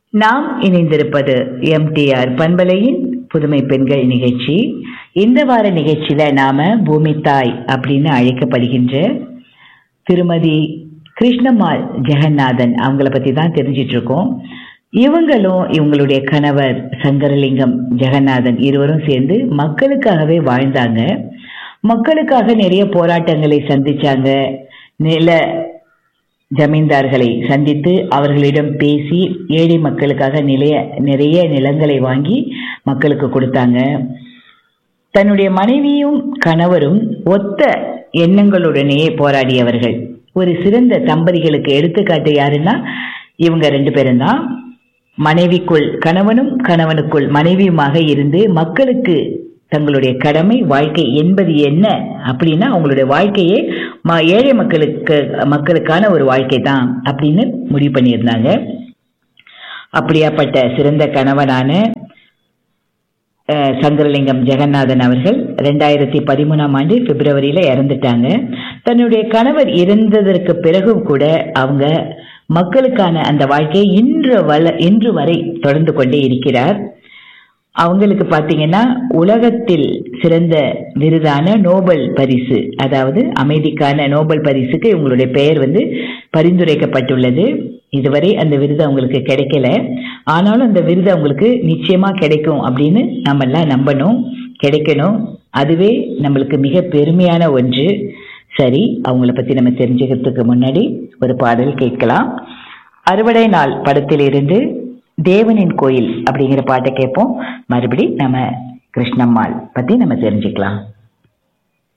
நாம் இணைந்திருப்பது எம்டிஆர் பண்பலையின் புதுமை பெண்கள் நிகழ்ச்சி இந்த வார நிகழ்ச்சியில நாம பூமி தாய் அப்படின்னு அழைக்கப்படுகின்ற திருமதி கிருஷ்ணம்மாள் ஜெகநாதன் அவங்கள பத்தி தான் தெரிஞ்சிட்டு இருக்கோம் இவங்களும் இவங்களுடைய கணவர் சங்கரலிங்கம் ஜெகநாதன் இருவரும் சேர்ந்து மக்களுக்காகவே வாழ்ந்தாங்க மக்களுக்காக நிறைய போராட்டங்களை சந்திச்சாங்க நில ஜமீன்தார்களை சந்தித்து அவர்களிடம் பேசி ஏழை மக்களுக்காக நிலைய நிறைய நிலங்களை வாங்கி மக்களுக்கு கொடுத்தாங்க தன்னுடைய மனைவியும் கணவரும் ஒத்த எண்ணங்களுடனே போராடியவர்கள் ஒரு சிறந்த தம்பதிகளுக்கு எடுத்துக்காட்டு யாருன்னா இவங்க ரெண்டு பேரும் தான் மனைவிக்குள் கணவனும் கணவனுக்குள் மனைவியுமாக இருந்து மக்களுக்கு தங்களுடைய கடமை வாழ்க்கை என்பது என்ன அப்படின்னா அவங்களுடைய வாழ்க்கையே ம- ஏழை மக்களுக்கு மக்களுக்கான ஒரு வாழ்க்கை தான் அப்படின்னு முடிவு பண்ணியிருந்தாங்க அப்படியாப்பட்ட சிறந்த கணவனான அஹ், சங்கரலிங்கம் ஜெகநாதன் அவர்கள் ரெண்டாயிரத்தி பதிமூணாம் ஆண்டு பிப்ரவரியில இறந்துட்டாங்க தன்னுடைய கணவர் இறந்ததற்கு பிறகும் கூட அவங்க மக்களுக்கான அந்த வாழ்க்கையை இன்று வல இன்று வரை தொடர்ந்து கொண்டே இருக்கிறார் அவங்களுக்கு பாத்தீங்கன்னா உலகத்தில் சிறந்த விருதான நோபல் பரிசு அதாவது அமைதிக்கான நோபல் பரிசுக்கு இவங்களுடைய பெயர் வந்து பரிந்துரைக்கப்பட்டுள்ளது இதுவரை அந்த விருது அவங்களுக்கு கிடைக்கல ஆனாலும் அந்த விருது அவங்களுக்கு நிச்சயமா கிடைக்கும் அப்படின்னு நம்ம எல்லாம் நம்பணும் கிடைக்கணும் அதுவே நம்மளுக்கு மிக பெருமையான ஒன்று சரி அவங்கள பத்தி நம்ம தெரிஞ்சுக்கிறதுக்கு முன்னாடி ஒரு பாடல் கேட்கலாம் அறுவடை நாள் படத்திலிருந்து தேவனின் கோயில் அப்படிங்கிற பாட்டை கேட்போம் மறுபடி நம்ம கிருஷ்ணம்மாள் பத்தி நம்ம தெரிஞ்சுக்கலாம்